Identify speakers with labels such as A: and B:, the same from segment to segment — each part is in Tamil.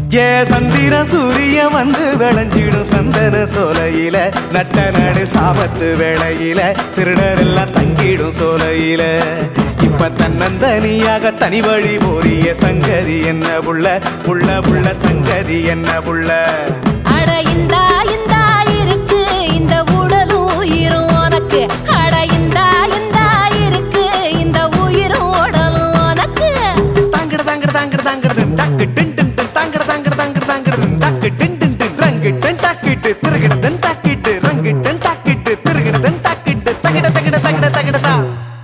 A: ஏ சந்திர சூரிய வந்து விளைஞ்சிடும் சந்தன சோலையில நட்ட நடு சாபத்து வேளையில திருடர் எல்லாம் தங்கிடும் சோலையில இப்ப தன்னந்தனியாக தனி வழி போறிய சங்கதி என்ன புள்ள புள்ள புள்ள சங்கதி என்ன புள்ள
B: அட இந்தா இந்தா இருக்கு இந்த உடலும் உயிரும் உனக்கு அட இந்தா இந்தா இருக்கு இந்த உயிரும் உடலும் உனக்கு
A: தாங்கட தாங்கட தாங்கட தாங்கட டக்கு டின் டின் டின் தாங்கட தாங்கட தாங்கட தாங்கட டக்கு டின் டின் டின் ரங்கு டன் டாக்கிட்டு திருகிட தன் டாக்கிட்டு ரங்கு டன் டாக்கிட்டு திருகிட தன் டாக்கிட்டு தகிட தகிட தகிட தகிட தா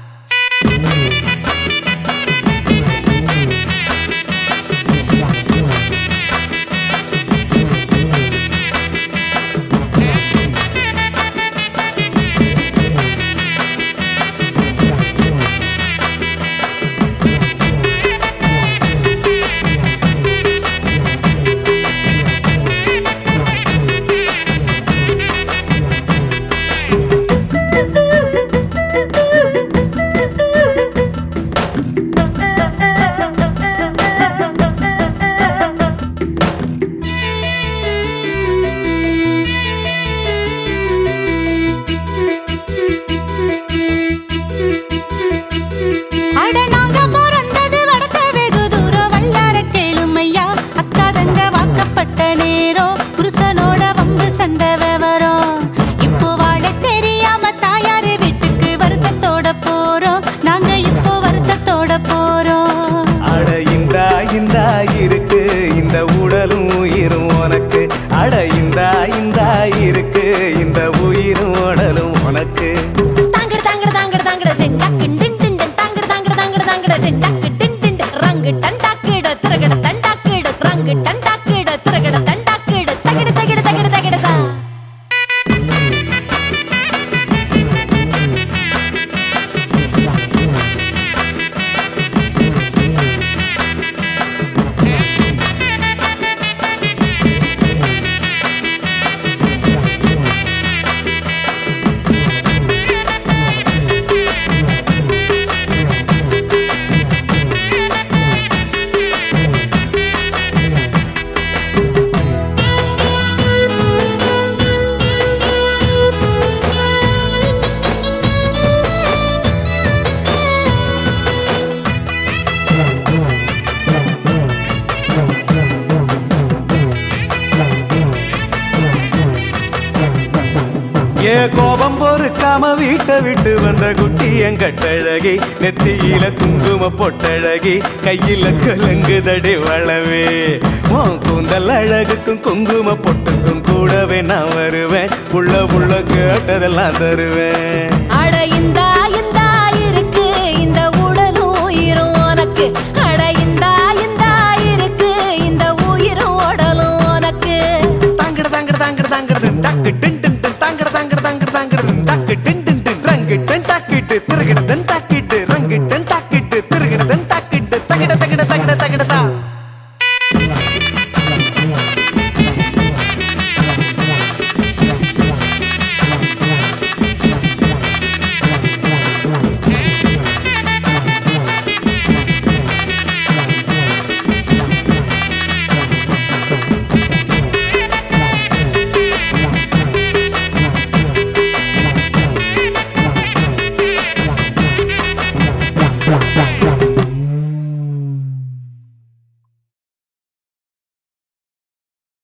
B: அட நாங்க பிறந்தது வடக்க வெகு தூரம் வல்லார கேளுமையா அக்கா தங்க வாக்கப்பட்ட நேரம் புருஷனோட வம்பு சண்டை விவரம் இப்போ வாழ தெரியாம தாயாரு வீட்டுக்கு வருத்தத்தோட போறோம் நாங்க இப்போ வருத்தத்தோட போறோம்
A: அட இந்தா இந்தா இருக்கு இந்த உடலும் உயிரும் உனக்கு அட இந்தா இந்தா இருக்கு இந்த உயிரும் உடலும் உனக்கு
B: தாங்கட தாங்கட தாங்கட தாங்கட தின் டக்கு டின் டின் டின் தாங்கட தாங்கட தாங்கட தாங்கட தின் டக்கு டின் டின் டின் ரங்கு டன் டாக்கிட திரகட தன் டாக்கிட ரங்கு டன் டாக்கிட திரகட தன் டாக்கிட தகிட தகிட தகிட தகிட தா
A: ஏ கோபம் பொறுக்காம வீட்டை விட்டு வந்த குட்டி எங்கட்டழகி நெத்தியில குங்கும பொட்டழகி கையில கலங்குதடி வளவே உன் கூந்தல் அழகுக்கும் குங்கும பொட்டுக்கும் கூடவே நான் வருவேன் புள்ள புள்ள கேட்டதெல்லாம் தருவேன்